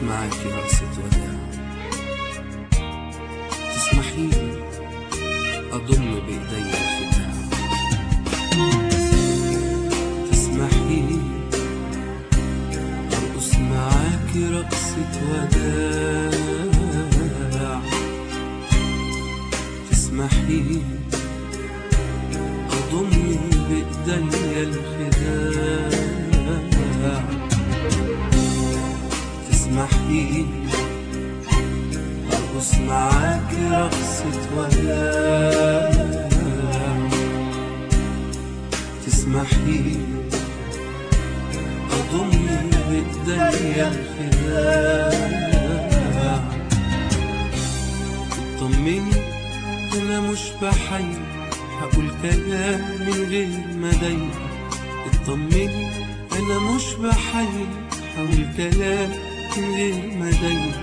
معاكي رقصة وداع تسمحيلي أضم بإيدي الخداع تسمحيلي أرقص معاكي رقصة وداع تسمحيلي أضم بإيدي الخداع تسمحيلي أرقص معاكي رقصة وداع تسمحيلي أضم بإيدي الخداع طمني أنا مش بحي هقول كلام من غير ما أضايق اطمني أنا مش بحي هقول كلام من غير ما أضايق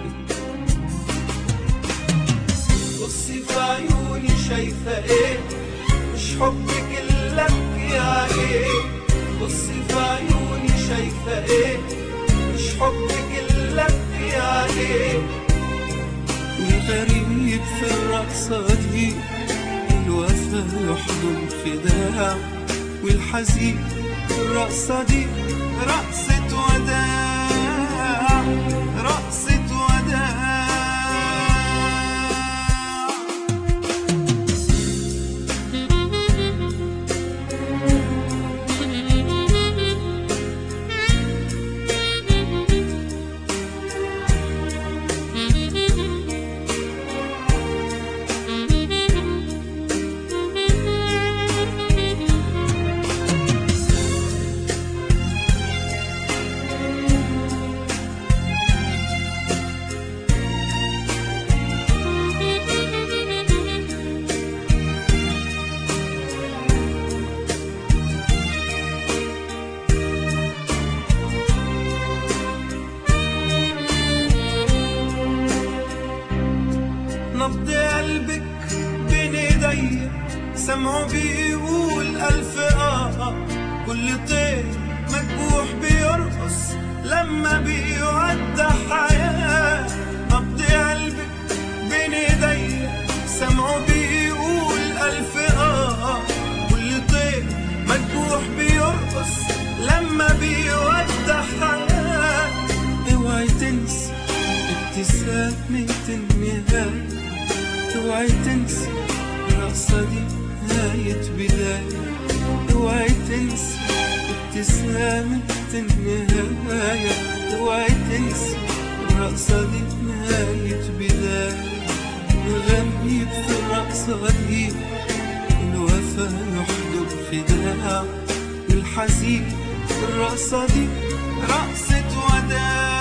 بصي في عيوني شايفة ايه مش حبك الا ابكي عليه بصي في عيوني شايفة ايه مش حبك الا ابكي عليه والغريب في الرقصة دي الوفا يحضن خداع والحزين الرقصة دي رقصة وداع رقصة وداع نبض قلبك بين ايديا سمعه بيقول الف اه كل طير مذبوح بيرقص لما بيودع حياة نبض قلبك بين ايديا سمعه بيقول الف اه كل طير مذبوح بيرقص لما بيودع حياة اوعي تنسي ابتسامة النهاية اوعي تنسي الرقصة دي نهاية بداية اوعي تنسي ابتسامة النهاية اوعي تنسي الرقصة دي نهاية بداية الغريب في الرقصة دي الوفا يحضر خداع الحزين في الرقصة دي رقصة وداع